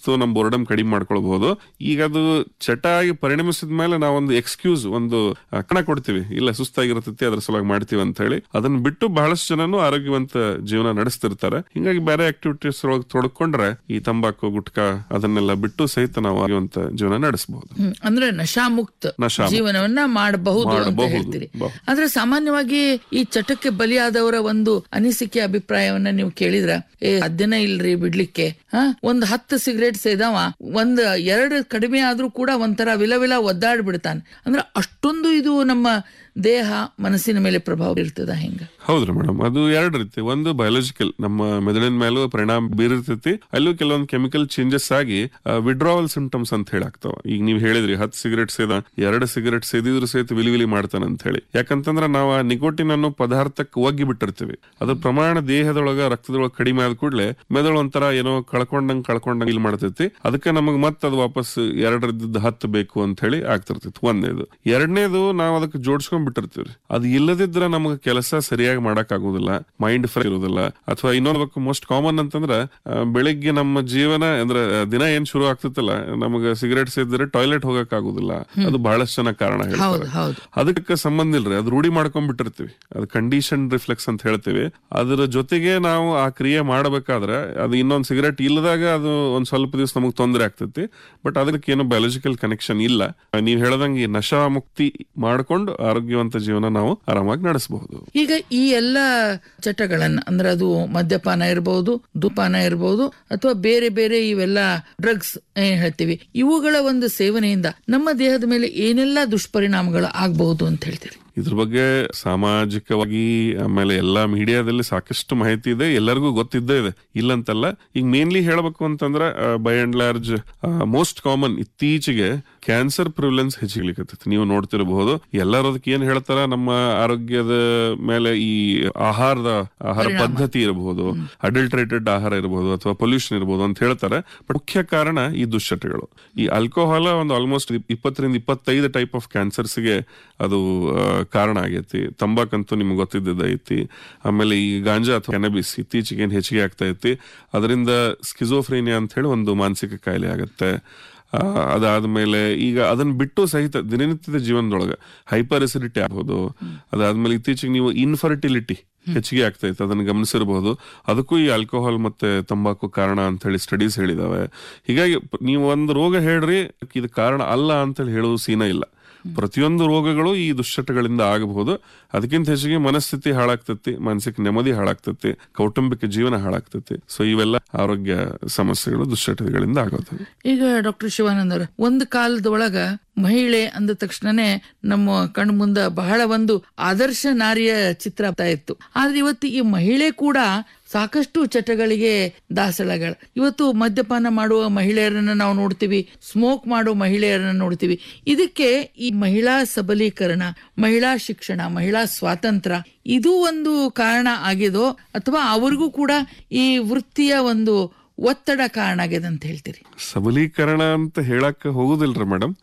ಸುಸ್ತು ನಮ್ಮ ಬೋರ್ಡಮ್ ಕಡಿಮೆ ಮಾಡ್ಕೊಳ್ಬಹುದು ಈಗ ಅದು ಚಟ ಆಗಿ ಪರಿಣಮಿಸಿದ ಮೇಲೆ ನಾವೊಂದು ಎಕ್ಸ್ಕ್ಯೂಸ್ ಒಂದು ಆ, ಕಣ ಕೊಡ್ತೀವಿ ಇಲ್ಲ ಸುಸ್ತಾಗಿರತೈತಿ ಅದ್ರ ಸಲುವಾಗಿ ಮಾಡ್ತೀವಿ ಅಂತ ಹೇಳಿ ಅದನ್ನ ಬಿಟ್ಟು ಬಹಳಷ್ಟು ಜನನು ಆರೋಗ್ಯವಂತ ಜೀವನ ನಡೆಸ್ತಿರ್ತಾರೆ ಹಿಂಗಾಗಿ ಬೇರೆ ಆಕ್ಟಿವಿಟೀಸ್ ಒಳಗೆ ತೊಡಕೊಂಡ್ರೆ ಈ ತಂಬಾಕು ಗುಟ್ಕಾ ಅದನ್ನೆಲ್ಲ ಬಿಟ್ಟು ಸಹಿತ ನಾವು ಆರೋಗ್ಯವಂತ ಜೀವನ ನಡೆಸಬಹುದು ಹ್ಮ್. ಅಂದ್ರೆ ನಶಾಮುಕ್ತ ನಶಾಮುಕ್ತ. ಜೀವನವನ್ನ ಮಾಡಬಹುದು ಅಂತ ಮಾಡಬಹುದು. ಹೇಳ್ತೀರಿ ಬಹು- ಆದ್ರೆ ಸಾಮಾನ್ಯವಾಗಿ ಈ ಚಟಕ್ಕೆ ಬಲಿಯಾದವರ ಒಂದು ಅನಿಸಿಕೆ ಅಭಿಪ್ರಾಯವನ್ನ ನೀವು ಕೇಳಿದ್ರ ಏ ಸಾಧ್ಯನೇ ಇಲ್ರಿ ಬಿಡ್ಲಿಕ್ಕೆ ಹ ಒಂದ್ ಹತ್ತು ಸಿಗರೇಟ್ ಸೇದವ ಒಂದ್ ಎರಡು ಕಡಿಮೆ ಆದ್ರೂ ಕೂಡ ಒಂಥರ ವಿಲ ವಿಲ ಒದ್ದಾಡ್ ಬಿಡ್ತಾನೆ ಅಂದ್ರೆ ಅಷ್ಟೊಂದು ಇದು ನಮ್ಮ ದೇಹ ಮನಸ್ಸಿನ ಮೇಲೆ ಪ್ರಭಾವ ಬೀರ್ತದ ಹೆಂಗ ಹೌದ್ರಿ ಮೇಡಮ್ ಅದು ಎರಡು ರೀತಿ ಒಂದು ಬಯೋಲಾಜಿಕಲ್ ನಮ್ಮ ಮೆದುಳಿನ ಮೇಲೂ ಪರಿಣಾಮ ಬೀರಿರ್ತೈತಿ ಅಲ್ಲೂ ಕೆಲವೊಂದು ಕೆಮಿಕಲ್ ಚೇಂಜಸ್ ಆಗಿ ವಿಡ್ರಾವಲ್ ಸಿಂಪ್ಟಮ್ಸ್ ಅಂತ ಹೇಳಿ ಆಗ್ತಾವ ಈಗ ನೀವು ಹೇಳಿದ್ರಿ ಹತ್ತು ಸಿಗರೇಟ್ ಸೇದ ಎರಡು ಸಿಗರೇಟ್ ಸೇದಿದ್ರು ಸಹಿತ ವಿಲಿ ವಿಲಿ ಮಾಡ್ತಾನೆ ಅಂತ ಹೇಳಿ ಯಾಕಂತಂದ್ರ ನಾವು ಆ ನಿಕೋಟಿನ್ ಅನ್ನೋ ಪದಾರ್ಥಕ್ಕೆ ಒಗ್ಗಿ ಬಿಟ್ಟಿರ್ತೀವಿ ಅದ್ರ ಪ್ರಮಾಣ ದೇಹದೊಳಗ ರಕ್ತದೊಳಗ ಕಡಿಮೆ ಆದ ಕೂಡಲೇ ಮೆದುಳು ಒಂಥರ ಏನೋ ಕಳ್ಕೊಂಡಂಗ್ ಕಳ್ಕೊಂಡಂಗ್ ಇಲ್ಲಿ ಮಾಡ್ತೈತಿ ಅದಕ್ಕೆ ನಮಗ್ ಮತ್ತೆ ಅದು ವಾಪಸ್ ಎರಡರದ್ದು ಹತ್ತು ಬೇಕು ಅಂತ ಹೇಳಿ ಆಗ್ತಿರ್ತೈತಿ ಒಂದೇದು ಎರಡನೇದು ನಾವು ಅದಕ್ಕೆ ಜೋಡಿಸ್ಕೊಂಡ್ ಬಿಟ್ಟಿರ್ತೀವಿ ಅದು ಇಲ್ಲದಿದ್ರೆ ನಮಗೆ ಕೆಲಸ ಸರಿಯಾಗಿ ಮಾಡಕ್ ಆಗುದಿಲ್ಲ ಮೈಂಡ್ ಫ್ರೈ ಇರೋದಿಲ್ಲ ಅಥವಾ ಇನ್ನೊಂದು ಮೋಸ್ಟ್ ಕಾಮನ್ ಅಂತಂದ್ರ ಆ, ಬೆಳಿಗ್ಗೆ ನಮ್ಮ ಜೀವನ ಅಂದ್ರೆ ಆ, ದಿನ ಏನ್ ಶುರು ಆಗ್ತಿತ್ತಲ್ಲ ನಮಗೆ ಸಿಗರೇಟ್ ಸೇದಿದ್ರೆ ಟಾಯ್ಲೆಟ್ ಹೋಗಕ್ ಆಗುದಿಲ್ಲ ಅದು ಬಹಳಷ್ಟು ಜನ ಕಾರಣ ಹೇಳ್ತಾರೆ ಹೌದು ಹೌದು ಅದಕ್ಕೆ ಸಂಬಂಧ ಇಲ್ರಿ ಅದು ರೂಢಿ ಮಾಡ್ಕೊಂಡ್ಬಿಟ್ಟಿರ್ತೀವಿ ಅದು ಕಂಡೀಷನ್ ರಿಫ್ಲೆಕ್ಸ್ ಅಂತ ಹೇಳ್ತೀವಿ ಅದರ ಜೊತೆಗೆ ನಾವು ಆ ಕ್ರಿಯೆ ಮಾಡಬೇಕಾದ್ರೆ ಅದು ಇನ್ನೊಂದು ಸಿಗರೇಟ್ ಇಲ್ಲದಾಗ ಅದು ಒಂದ್ ಸ್ವಲ್ಪ ದಿವಸ ನಮಗೆ ತೊಂದರೆ ಆಗ್ತೈತಿ ಬಟ್ ಅದಕ್ಕೆ ಏನು ಬಯಾಲಜಿಕಲ್ ಕನೆಕ್ಷನ್ ಇಲ್ಲ ನೀವು ಹೇಳ್ದಂಗೆ ಈ ನಶಾ ಮುಕ್ತಿ ಮಾಡ್ಕೊಂಡು ಆರೋಗ್ಯವಂತ ಜೀವನ ನಾವು ಆರಾಮಾಗಿ ನಡೆಸಬಹುದು ಈಗ ಈ ಎಲ್ಲ ಚಟಗಳನ್ನ ಅಂದ್ರೆ ಅದು ಮದ್ಯಪಾನ ಇರಬಹುದು ಧೂಪಾನ ಇರಬಹುದು ಅಥವಾ ಬೇರೆ ಬೇರೆ ಇವೆಲ್ಲ ಡ್ರಗ್ಸ್ ಏನ್ ಹೇಳ್ತೀವಿ ಇವುಗಳ ಒಂದು ಸೇವನೆಯಿಂದ ನಮ್ಮ ದೇಹದ ಮೇಲೆ ಏನೆಲ್ಲ ದುಷ್ಪರಿಣಾಮಗಳು ಆಗಬಹುದು ಅಂತ ಹೇಳ್ತೀರಿ ಇದ್ರ ಬಗ್ಗೆ ಸಾಮಾಜಿಕವಾಗಿ ಆಮೇಲೆ ಎಲ್ಲಾ ಮೀಡಿಯಾದಲ್ಲಿ ಸಾಕಷ್ಟು ಮಾಹಿತಿ ಇದೆ ಎಲ್ಲರಿಗೂ ಗೊತ್ತಿದ್ದೇ ಇದೆ ಇಲ್ಲಂತಲ್ಲ ಈಗ ಮೇನ್ಲಿ ಹೇಳಬೇಕು ಅಂತಂದ್ರೆ by and large most common ಇತ್ತೀಚೆಗೆ ಕ್ಯಾನ್ಸರ್ ಪ್ರಿವಿಲೆನ್ಸ್ ಹೆಚ್ಚಿಗ್ಲಿಕ್ಕೆ ನೀವು ನೋಡ್ತಿರಬಹುದು ಎಲ್ಲರೂ ಅದಕ್ಕೆ ಏನ್ ಹೇಳ್ತಾರ ನಮ್ಮ ಆರೋಗ್ಯದ ಮೇಲೆ ಈ ಆಹಾರದ ಆಹಾರ ಪದ್ಧತಿ ಇರಬಹುದು ಅಡಲ್ಟ್ರೇಟೆಡ್ ಆಹಾರ ಇರಬಹುದು ಅಥವಾ ಪೊಲ್ಯೂಷನ್ ಇರಬಹುದು ಅಂತ ಹೇಳ್ತಾರೆ ಬಟ್ ಮುಖ್ಯ ಕಾರಣ ಈ ದುಶ್ಚಟಗಳು ಈ ಆಲ್ಕೋಹಾಲ್ ಒಂದು ಆಲ್ಮೋಸ್ಟ್ ಇಪ್ಪತ್ತರಿಂದ ಇಪ್ಪತ್ತೈದು ಟೈಪ್ ಆಫ್ ಕ್ಯಾನ್ಸರ್ಸ್ಗೆ ಅದು ಆ, ಕಾರಣ ಆಗೈತಿ ತಂಬಾಕಂತೂ ನಿಮ್ಗೆ ಗೊತ್ತಿದ್ದದ ಐತಿ ಆಮೇಲೆ ಈ ಗಾಂಜಾ ಅಥವಾ ಕ್ಯಾನಬಿಸ್ ಇತ್ತೀಚೆಗೆ ಏನ್ ಹೆಚ್ಚಿಗೆ ಆಗ್ತಾ ಐತಿ ಅದರಿಂದ ಸ್ಕಿಜೋಫ್ರೇನಿಯಾ ಅಂತ ಹೇಳಿ ಒಂದು ಮಾನಸಿಕ ಕಾಯಿಲೆ ಆಗತ್ತೆ ಆ, ಅದಾದ್ಮೇಲೆ ಈಗ ಅದನ್ನ ಬಿಟ್ಟು ಸಹಿತ ದಿನನಿತ್ಯದ ಜೀವನದೊಳಗ ಹೈಪರ್ ಎಸಿಡಿಟಿ ಆಗ್ಬೋದು ಅದಾದ್ಮೇಲೆ ಇತ್ತೀಚೆಗೆ ನೀವು ಇನ್ಫರ್ಟಿಲಿಟಿ ಹೆಚ್ಚಿಗೆ ಆಗ್ತೈತೆ ಅದನ್ನ ಗಮನಿಸಿರಬಹುದು ಅದಕ್ಕೂ ಈ ಆಲ್ಕೋಹಾಲ್ ಮತ್ತೆ ತಂಬಾಕು ಕಾರಣ ಅಂತ ಹೇಳಿ ಸ್ಟಡೀಸ್ ಹೇಳಿದಾವೆ ಹೀಗಾಗಿ ಪ- ನೀವು ಒಂದು ರೋಗ ಹೇಳ್ರಿ ಇದು ಕಾರಣ ಅಲ್ಲ ಅಂತ ಹೇಳಿ ಹೇಳುವ ಸೀನ ಇಲ್ಲ ಪ್ರತಿಯೊಂದು ರೋಗಗಳು ಈ ದುಶ್ಚಟಗಳಿಂದ ಆಗಬಹುದು ಅದಕ್ಕಿಂತ ಹೆಚ್ಚಿಗೆ ಮನಸ್ಥಿತಿ ಹಾಳಾಗ್ತತಿ ಮಾನಸಿಕ ನೆಮ್ಮದಿ ಹಾಳಾಗ್ತತಿ ಕೌಟುಂಬಿಕ ಜೀವನ ಹಾಳಾಗ್ತತಿ ಸೊ ಇವೆಲ್ಲ ಆರೋಗ್ಯ ಸಮಸ್ಯೆಗಳು ದುಶ್ಚಟಗಳಿಂದ ಆಗೋದು ಈಗ ಡಾಕ್ಟರ್ ಶಿವಾನಂದ್ ಅವ್ರ ಒಂದು ಕಾಲದೊಳಗ ಮಹಿಳೆ ಅಂದ ತಕ್ಷಣನೇ ನಮ್ಮ ಕಣ್ಣು ಮುಂದ ಬಹಳ ಒಂದು ಆದರ್ಶ ನಾರಿಯ ಚಿತ್ರ ಆಗ್ತಾ ಇತ್ತು ಆದ್ರೆ ಇವತ್ತು ಈ ಮಹಿಳೆ ಕೂಡ ಸಾಕಷ್ಟು ಚಟಗಳಿಗೆ ದಾಸಳಗಳ ಇವತ್ತು ಮದ್ಯಪಾನ ಮಾಡುವ ಮಹಿಳೆಯರನ್ನ ನಾವು ನೋಡ್ತೀವಿ ಸ್ಮೋಕ್ ಮಾಡೋ ಮಹಿಳೆಯರನ್ನ ನೋಡ್ತೀವಿ ಇದಕ್ಕೆ ಈ ಮಹಿಳಾ ಸಬಲೀಕರಣ ಮಹಿಳಾ ಶಿಕ್ಷಣ ಮಹಿಳಾ ಸ್ವಾತಂತ್ರ್ಯ ಇದು ಒಂದು ಕಾರಣ ಆಗಿದೋ ಅಥವಾ ಅವ್ರಿಗೂ ಕೂಡ ಈ ವೃತ್ತಿಯ ಒಂದು ಒತ್ತಡ ಕಾರಣ ಆಗ್ಯದ ಅಂತ ಹೇಳ್ತೀರಿ ಸಬಲೀಕರಣ ಅಂತ ಹೇಳಕ್ ಹೋಗುದಿಲ್ರಿ ಮೇಡಮ್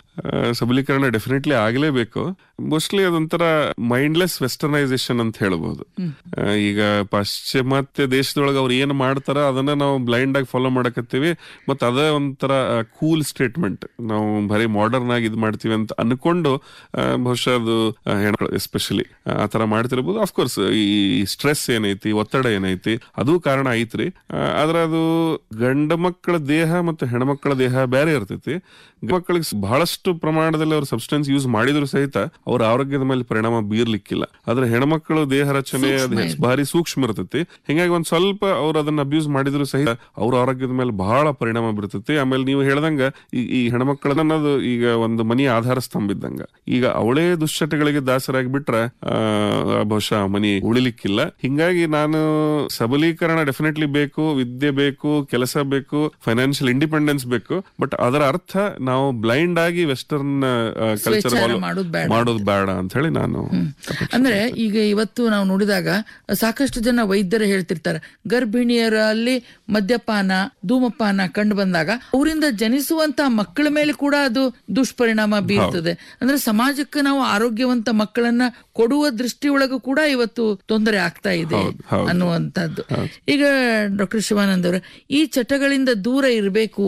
ಸಬಲೀಕರಣ ಡೆಫಿನೆಟ್ಲಿ ಆಗ್ಲೇಬೇಕು ಮೋಸ್ಟ್ಲಿ ಅದೊಂಥರ ಮೈಂಡ್ಲೆಸ್ ವೆಸ್ಟರ್ನೈಸೇಷನ್ ಅಂತ ಹೇಳ್ಬೋದು ಆ, ಈಗ ಪಾಶ್ಚಿಮಾತ್ಯ ದೇಶದೊಳಗೆ ಅವ್ರು ಏನ್ ಮಾಡ್ತಾರ ಅದನ್ನ ನಾವು ಬ್ಲೈಂಡ್ ಆಗಿ ಫಾಲೋ ಮಾಡಕತ್ತೀವಿ ಮತ್ತ ಅದ ಒಂಥರ ಕೂಲ್ ಸ್ಟೇಟ್ಮೆಂಟ್ ನಾವು ಬರೀ ಮಾಡರ್ನ್ ಆಗಿ ಇದ್ ಮಾಡ್ತೀವಿ ಅಂತ ಅನ್ಕೊಂಡು ಆ, ಬಹುಶಃ ಅದು ಹೆಣ್ಮಕ್ಳು ಎಸ್ಪೆಷಲಿ ಆ ತರ ಮಾಡ್ತಿರ್ಬೋದು ಅಫ್ಕೋರ್ಸ್ ಈ ಸ್ಟ್ರೆಸ್ ಏನೈತಿ ಒತ್ತಡ ಏನೈತಿ ಅದು ಕಾರಣ ಐತ್ರಿ ಆ, ಆದ್ರ ಅದು ಗಂಡ ಮಕ್ಕಳ ದೇಹ ಮತ್ತು ಹೆಣ್ಮಕ್ಳ ದೇಹ ಬೇರೆ ಇರ್ತೈತಿ ಗಂಡ ಮಕ್ಕಳಿಗೆ ಬಹಳಷ್ಟು ಪ್ರಮಾಣದಲ್ಲಿ ಅವ್ರು ಸಬ್ಸ್ಟೆನ್ಸ್ ಯೂಸ್ ಮಾಡಿದ್ರು ಸಹಿತ ಅವ್ರ ಆರೋಗ್ಯದ ಮೇಲೆ ಪರಿಣಾಮ ಬೀರ್ಲಿಕ್ಕಿಲ್ಲ ಆದ್ರೆ ಹೆಣ್ಮಕ್ಳು ದೇಹ ರಚನೆ ಅದು ಹೆಚ್ಚ್- ಭಾರಿ ಸೂಕ್ಷ್ಮ ಇರ್ತೈತಿ ಹಿಂಗಾಗಿ ಒಂದ್ ಸ್ವಲ್ಪ ಅವ್ರು ಅದನ್ನ ಅಬ್ಯೂಸ್ ಮಾಡಿದ್ರು ಸಹಿತ ಅವ್ರ ಆರೋಗ್ಯದ ಮೇಲೆ ಬಹಳ ಪರಿಣಾಮ ಬೀರ್ತೈತಿ ಆಮೇಲೆ ನೀವು ಹೇಳ್ದಂಗ ಈ ಈ ಹೆಣ್ಮಕ್ಳ ಅನ್ನೋದು ಈಗ ಒಂದು ಮನಿ ಆಧಾರ ಸ್ತಂಭ ಇದ್ದಂಗ ಈಗ ಅವಳೇ ದುಶ್ಚಟಗಳಿಗೆ ದಾಸರಾಗಿ ಬಿಟ್ರೆ ಆ, ಬಹುಶಃ ಆ ಮನಿ ಉಳಿಲಿಕ್ಕಿಲ್ಲ ಹಿಂಗಾಗಿ ನಾನು ಸಬಲೀಕರಣ ಡೆಫಿನೆಟ್ಲಿ ಬೇಕು ವಿದ್ಯೆ ಬೇಕು ಕೆಲಸ ಬೇಕು ಫೈನಾನ್ಷಿಯಲ್ ಇಂಡಿಪೆಂಡೆನ್ಸ್ ಬೇಕು ಬಟ್ ಅದರ ಅರ್ಥ ನಾವು ಬ್ಲೈಂಡ್ ಆಗಿ ವೆಸ್ಟರ್ನ್ ಕಲ್ಚರ್ ಸ್ವೇಚ್ಛಾಚಾರ ಮಾಡೋದ್ ಬೇಡ. ಮಾಡೋದು ಬೇಡ ಅಂತ ಹೇಳಿ ನಾನು ಅಂದ್ರೆ ಈಗ ಇವತ್ತು ನಾವು ನೋಡಿದಾಗ ಸಾಕಷ್ಟು ಜನ ವೈದ್ಯರು ಹೇಳ್ತಿರ್ತಾರೆ ಗರ್ಭಿಣಿಯರಲ್ಲಿ ಮದ್ಯಪಾನ ಧೂಮಪಾನ ಕಂಡು ಬಂದಾಗ ಅವರಿಂದ ಜನಿಸುವಂತ ಮಕ್ಕಳ ಮೇಲೆ ಕೂಡ ಅದು ದುಷ್ಪರಿಣಾಮ ಬೀರ್ತದೆ ಅಂದ್ರೆ ಸಮಾಜಕ್ಕೆ ನಾವು ಆರೋಗ್ಯವಂತ ಮಕ್ಕಳನ್ನ ಕೊಡುವ ದೃಷ್ಟಿಯೊಳಗೂ ಕೂಡ ಇವತ್ತು ತೊಂದರೆ ಆಗ್ತಾ ಇದೆ ಹೌದು, ಹೌದು. ಅನ್ನುವಂಥದ್ದು ಈಗ ಡಾಕ್ಟರ್ ಶಿವಾನಂದ್ ಅವರ ಈ ಚಟಗಳಿಂದ ದೂರ ಇರಬೇಕು